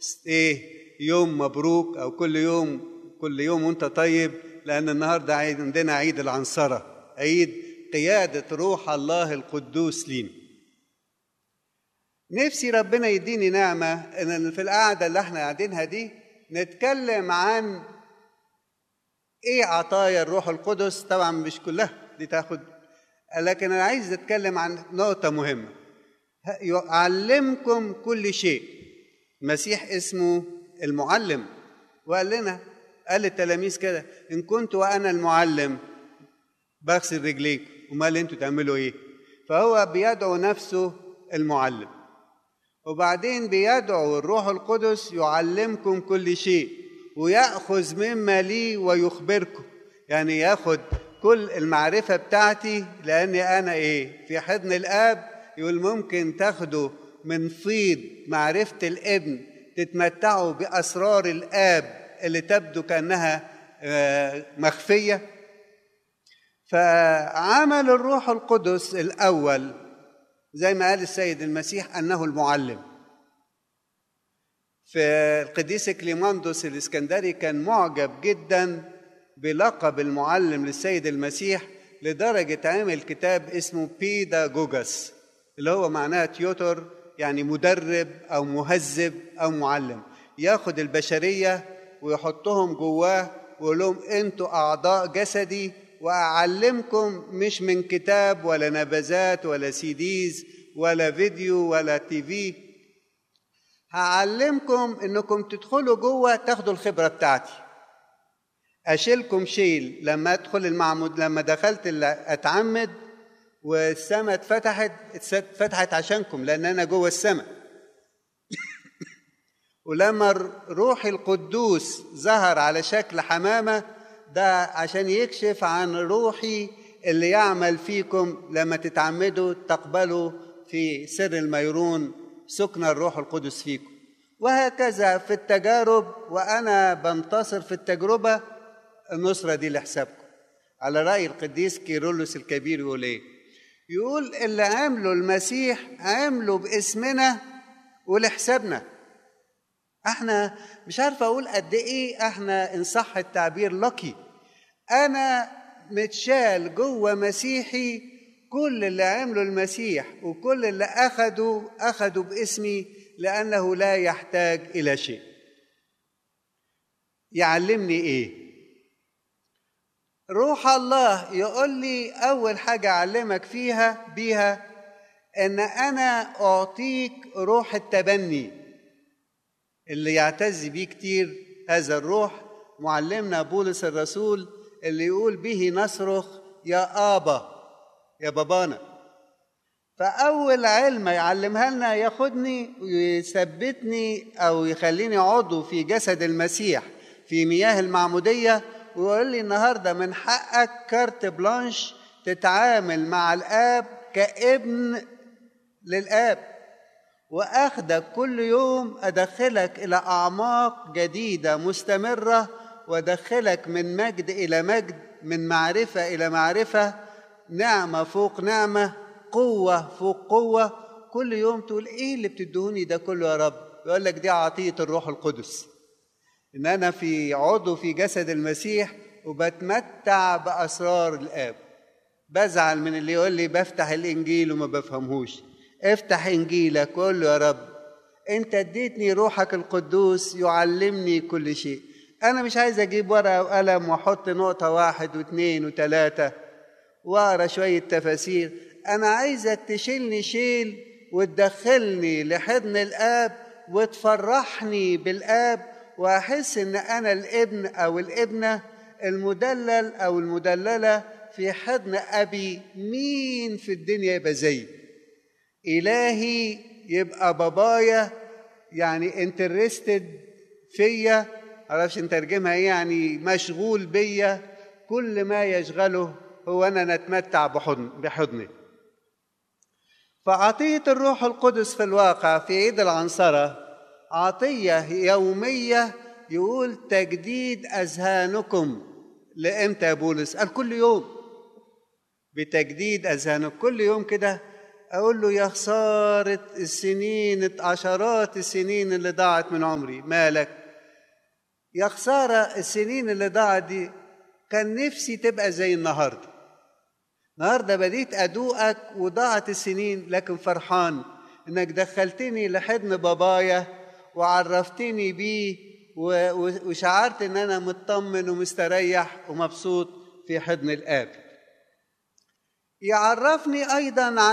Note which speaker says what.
Speaker 1: ايه يوم مبروك او كل يوم كل يوم وانت طيب لان النهارده عيد عندنا عيد العنصره عيد قياده روح الله القدوس لينا نفسي ربنا يديني نعمه ان في القعده اللي احنا قاعدينها دي نتكلم عن ايه عطايا الروح القدس طبعا مش كلها دي تاخد لكن انا عايز اتكلم عن نقطه مهمه يعلمكم كل شيء المسيح اسمه المعلم وقال لنا قال للتلاميذ كده ان كنت وانا المعلم بغسل رجليك امال انتوا تعملوا ايه فهو بيدعو نفسه المعلم وبعدين بيدعو الروح القدس يعلمكم كل شيء ويأخذ مما لي ويخبركم يعني ياخد كل المعرفة بتاعتي لأني أنا إيه في حضن الآب يقول ممكن تاخدوا من فيض معرفة الابن تتمتعوا بأسرار الآب اللي تبدو كأنها مخفية فعمل الروح القدس الأول زي ما قال السيد المسيح أنه المعلم في القديس كليماندوس الإسكندري كان معجب جدا بلقب المعلم للسيد المسيح لدرجة عمل كتاب اسمه بيداجوجاس اللي هو معناه تيوتر يعني مدرب أو مهذب أو معلم ياخد البشرية ويحطهم جواه ويقول لهم انتوا أعضاء جسدي وأعلمكم مش من كتاب ولا نبذات ولا سيديز ولا فيديو ولا تي في هعلمكم انكم تدخلوا جوه تاخدوا الخبره بتاعتي اشيلكم شيل لما ادخل المعمود لما دخلت اتعمد والسماء اتفتحت اتفتحت عشانكم لان انا جوه السماء ولما روح القدوس ظهر على شكل حمامه ده عشان يكشف عن روحي اللي يعمل فيكم لما تتعمدوا تقبلوا في سر الميرون سكن الروح القدس فيكم وهكذا في التجارب وانا بنتصر في التجربه النصره دي لحسابكم على راي القديس كيرلس الكبير يقول ايه يقول اللي عمله المسيح عمله باسمنا ولحسابنا احنا مش عارف اقول قد ايه احنا ان صح التعبير لقي انا متشال جوه مسيحي كل اللي عمله المسيح وكل اللي اخده اخده باسمي لانه لا يحتاج الى شيء يعلمني ايه روح الله يقول لي اول حاجه اعلمك فيها بيها ان انا اعطيك روح التبني اللي يعتز بيه كتير هذا الروح معلمنا بولس الرسول اللي يقول به نصرخ يا ابا يا بابانا فاول علم يعلمها لنا ياخدني ويثبتني او يخليني عضو في جسد المسيح في مياه المعموديه ويقول لي النهارده من حقك كارت بلانش تتعامل مع الاب كابن للاب واخدك كل يوم ادخلك الى اعماق جديده مستمره وادخلك من مجد الى مجد من معرفه الى معرفه نعمه فوق نعمه قوه فوق قوه كل يوم تقول ايه اللي بتدهوني ده كله يا رب يقول لك دي عطيه الروح القدس ان انا في عضو في جسد المسيح وبتمتع باسرار الاب بزعل من اللي يقول لي بفتح الانجيل وما بفهمهوش افتح انجيلك وقول له يا رب انت اديتني روحك القدوس يعلمني كل شيء انا مش عايز اجيب ورقه وقلم واحط نقطه واحد واثنين وثلاثه واقرا شويه تفاسير انا عايزك تشيلني شيل وتدخلني لحضن الاب وتفرحني بالاب واحس ان انا الابن او الابنه المدلل او المدلله في حضن ابي مين في الدنيا يبقى زيي الهي يبقى بابايا يعني انترستد فيا معرفش نترجمها ايه يعني مشغول بيا كل ما يشغله هو انا نتمتع بحضن بحضني فعطيه الروح القدس في الواقع في عيد العنصره عطيه يوميه يقول تجديد اذهانكم لامتى يا بولس قال كل يوم بتجديد اذهانك كل يوم كده اقول له يا خساره السنين عشرات السنين اللي ضاعت من عمري مالك يا خساره السنين اللي ضاعت دي كان نفسي تبقى زي النهارده النهارده بديت ادوقك وضاعت السنين لكن فرحان انك دخلتني لحضن بابايا وعرفتني بيه وشعرت ان انا مطمن ومستريح ومبسوط في حضن الاب يعرفني ايضا عن